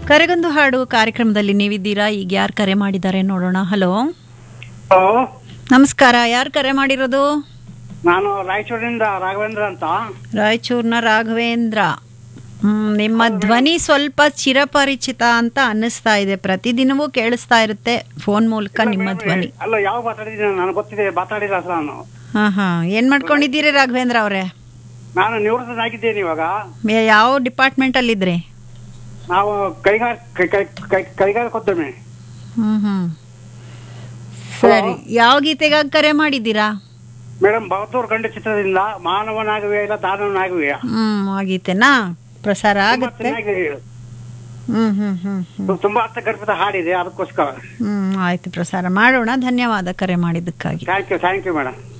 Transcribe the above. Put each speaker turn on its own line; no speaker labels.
ಕರೆಗೊಂದು ಹಾಡು ಕಾರ್ಯಕ್ರಮದಲ್ಲಿ ನೀವಿದ್ದೀರಾ ಈಗ ಯಾರು ಕರೆ ಮಾಡಿದ್ದಾರೆ ನೋಡೋಣ ಹಲೋ
ಹಲೋ
ನಮಸ್ಕಾರ ಯಾರು ಕರೆ ಮಾಡಿರೋದು
ನಾನು ರಾಯಚೂರಿನಿಂದ ರಾಘವೇಂದ್ರ ಅಂತ
ರಾಯಚೂರ್ನ ರಾಘವೇಂದ್ರ ಹ್ಮ್, ನಿಮ್ಮ ಧ್ವನಿ ಸ್ವಲ್ಪ ಚಿರಪರಿಚಿತ ಅಂತ ಅನ್ನಿಸ್ತಾ ಇದೆ ಪ್ರತಿದಿನವೂ ಕೇಳಿಸ್ತಾ ಇರುತ್ತೆ ಫೋನ್ ಮೂಲಕ ನಿಮ್ಮ ಧ್ವನಿ
ಅಲ್ಲ ಯಾವ ಮಾತಾಡಿದ್ದೀನಿ ನಾನು ಗೊತ್ತಿದೆ ಮಾತಾಡಿಲ್ಲ ಸರ್ ನಾನು
ಹಾ ಹಾ ಏನ್ ಮಾಡ್ಕೊಂಡಿದ್ದೀರಿ ರಾಘವೇಂದ್ರ ಅವರೇ
ನಾನು ನಿವೃತ್ತನಾಗಿದ್ದೇನೆ ಇವಾಗ
ಯಾವ ಡಿಪಾರ್ಟ್ಮೆಂಟ್ ಅಲ್ಲಿದ್ರಿ
ನಾವು ಕೈಗಾರ ಕೈ- ಕೈ- ಕೈ- ಕೈಗಾರಿಕೋದ್ಯಮಿ
ಹ್ಮ್ ಹ್ಮ್ ಸರಿ ಯಾವ ಗೀತೆಗಾಗಿ ಕರೆ ಮಾಡಿದ್ದೀರಾ
ಮೇಡಮ್ ಬಹದ್ದೂರ್ ಗಂಡ ಚಿತ್ರದಿಂದ ಮಾನವನಾಗುವೆ ಇಲ್ಲ ದಾನವನಾಗುವೆ
ಹ್ಮ್ ಆ ಗೀತೆನಾ ಪ್ರಸಾರ
ತುಂಬಾ
ಆಗುತ್ತೆ
ಚೆನ್ನಾಗಿ
ಹ್ಮ್ ಹ್ಮ್ ಹ್ಮ್ ಹ್ಮ್
ತುಂಬಾ ಅರ್ಥಗರ್ಭಿತ ಹಾಡಿದೆ ಅದಕ್ಕೋಸ್ಕರ
ಹ್ಮ್ ಆಯ್ತು ಪ್ರಸಾರ ಮಾಡೋಣ ಧನ್ಯವಾದ ಕರೆ ಮಾಡಿದ್ದಕ್ಕಾಗಿ
thank you thank you madam